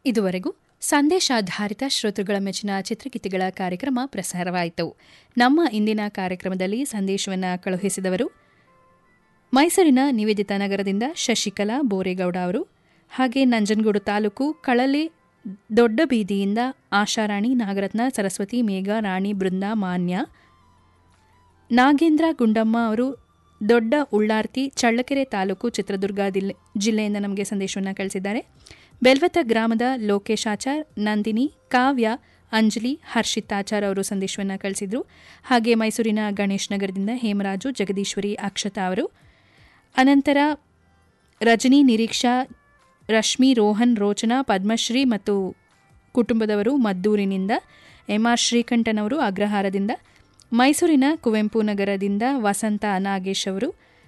ಇದುವರೆಗೂ ಸಂದೇಶಾಧಾರಿತ ಶ್ರೋತೃಗಳ ಮೆಚ್ಚಿನ ಚಿತ್ರಗೀತೆಗಳ ಕಾರ್ಯಕ್ರಮ ಪ್ರಸಾರವಾಯಿತು ನಮ್ಮ ಇಂದಿನ ಕಾರ್ಯಕ್ರಮದಲ್ಲಿ ಸಂದೇಶವನ್ನು ಕಳುಹಿಸಿದವರು ಮೈಸೂರಿನ ನಿವೇದಿತ ನಗರದಿಂದ ಶಶಿಕಲಾ ಬೋರೇಗೌಡ ಅವರು ಹಾಗೆ ನಂಜನಗೂಡು ತಾಲೂಕು ಕಳಲೆ ದೊಡ್ಡ ಬೀದಿಯಿಂದ ಆಶಾರಾಣಿ ನಾಗರತ್ನ ಸರಸ್ವತಿ ಮೇಘ ರಾಣಿ ಬೃಂದ ಮಾನ್ಯ ನಾಗೇಂದ್ರ ಗುಂಡಮ್ಮ ಅವರು ದೊಡ್ಡ ಉಳ್ಳಾರ್ತಿ ಚಳ್ಳಕೆರೆ ತಾಲೂಕು ಚಿತ್ರದುರ್ಗ ದಿಲ್- ಜಿಲ್ಲೆಯಿಂದ ನಮಗೆ ಸಂದೇಶವನ್ನು ಕಳಿಸಿದ್ದಾರೆ ಬೆಲ್ವತ ಗ್ರಾಮದ ಲೋಕೇಶಾಚಾರ್ ನಂದಿನಿ ಕಾವ್ಯ ಅಂಜಲಿ ಹರ್ಷಿತಾಚಾರ್ ಅವರು ಸಂದೇಶವನ್ನು ಕಳಿಸಿದ್ರು ಹಾಗೆ ಮೈಸೂರಿನ ಗಣೇಶ್ ನಗರದಿಂದ ಹೇಮರಾಜು ಜಗದೀಶ್ವರಿ ಅಕ್ಷತಾ ಅವರು ಅನಂತರ ರಜನಿ ನಿರೀಕ್ಷಾ ರಶ್ಮಿ ರೋಹನ್ ರೋಚನಾ ಪದ್ಮಶ್ರೀ ಮತ್ತು ಕುಟುಂಬದವರು ಮದ್ದೂರಿನಿಂದ ಎಂಆರ್ ಶ್ರೀಕಂಠನ್ ಅವರು ಅಗ್ರಹಾರದಿಂದ ಮೈಸೂರಿನ ಕುವೆಂಪು ನಗರದಿಂದ ವಸಂತ ನಾಗೇಶ್ ಅವರು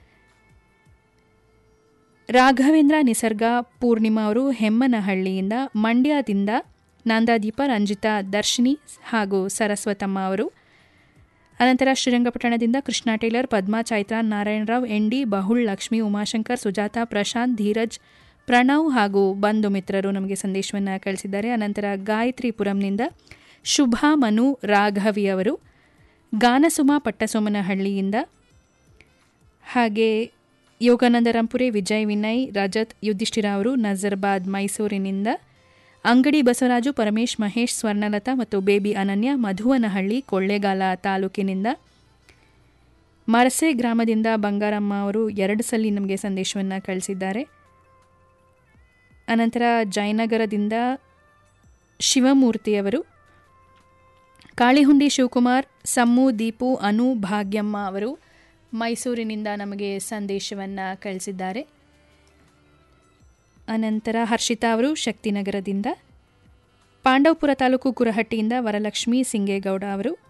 ರಾಘವೇಂದ್ರ ನಿಸರ್ಗ ಪೂರ್ಣಿಮಾ ಅವರು ಹೆಮ್ಮನಹಳ್ಳಿಯಿಂದ ಮಂಡ್ಯದಿಂದ ನಂದಾದೀಪ ರಂಜಿತಾ ದರ್ಶಿನಿ ಹಾಗೂ ಸರಸ್ವತಮ್ಮ ಅವರು ಅನಂತರ ಶ್ರೀರಂಗಪಟ್ಟಣದಿಂದ ಕೃಷ್ಣ ಟೇಲರ್ ಪದ್ಮಾ ಚೈತ್ರಾ ನಾರಾಯಣರಾವ್ ಎನ್ಡಿ ಬಹುಳ್ ಲಕ್ಷ್ಮಿ ಉಮಾಶಂಕರ್ ಸುಜಾತ ಪ್ರಶಾಂತ್ ಧೀರಜ್ ಪ್ರಣವ್ ಹಾಗೂ ಬಂಧು ಮಿತ್ರರು ನಮಗೆ ಸಂದೇಶವನ್ನು ಕಳಿಸಿದ್ದಾರೆ ಅನಂತರ ಗಾಯತ್ರಿಪುರಂನಿಂದ ಶುಭಾ ಮನು ರಾಘವಿ ಅವರು ಗಾನಸುಮ ಪಟ್ಟಸೋಮನಹಳ್ಳಿಯಿಂದ ಹಾಗೆ ಯೋಗಾನಂದರಂಪುರೆ ವಿಜಯ್ ವಿನಯ್ ರಜತ್ ಯುಧಿಷ್ಠಿರ ಅವರು ನಜರ್ಬಾದ್ ಮೈಸೂರಿನಿಂದ ಅಂಗಡಿ ಬಸವರಾಜು ಪರಮೇಶ್ ಮಹೇಶ್ ಸ್ವರ್ಣಲತಾ ಮತ್ತು ಬೇಬಿ ಅನನ್ಯ ಮಧುವನಹಳ್ಳಿ ಕೊಳ್ಳೇಗಾಲ ತಾಲೂಕಿನಿಂದ ಮರಸೆ ಗ್ರಾಮದಿಂದ ಬಂಗಾರಮ್ಮ ಅವರು ಎರಡು ಸಲ ನಮಗೆ ಸಂದೇಶವನ್ನು ಕಳಿಸಿದ್ದಾರೆ ಅನಂತರ ಜಯನಗರದಿಂದ ಶಿವಮೂರ್ತಿಯವರು ಕಾಳಿಹುಂಡಿ ಶಿವಕುಮಾರ್ ಸಮ್ಮು ದೀಪು ಅನು ಭಾಗ್ಯಮ್ಮ ಅವರು ಮೈಸೂರಿನಿಂದ ನಮಗೆ ಸಂದೇಶವನ್ನು ಕಳಿಸಿದ್ದಾರೆ ಅನಂತರ ಹರ್ಷಿತಾ ಅವರು ಶಕ್ತಿನಗರದಿಂದ ಪಾಂಡವಪುರ ತಾಲೂಕು ಕುರಹಟ್ಟಿಯಿಂದ ವರಲಕ್ಷ್ಮಿ ಸಿಂಗೇಗೌಡ ಅವರು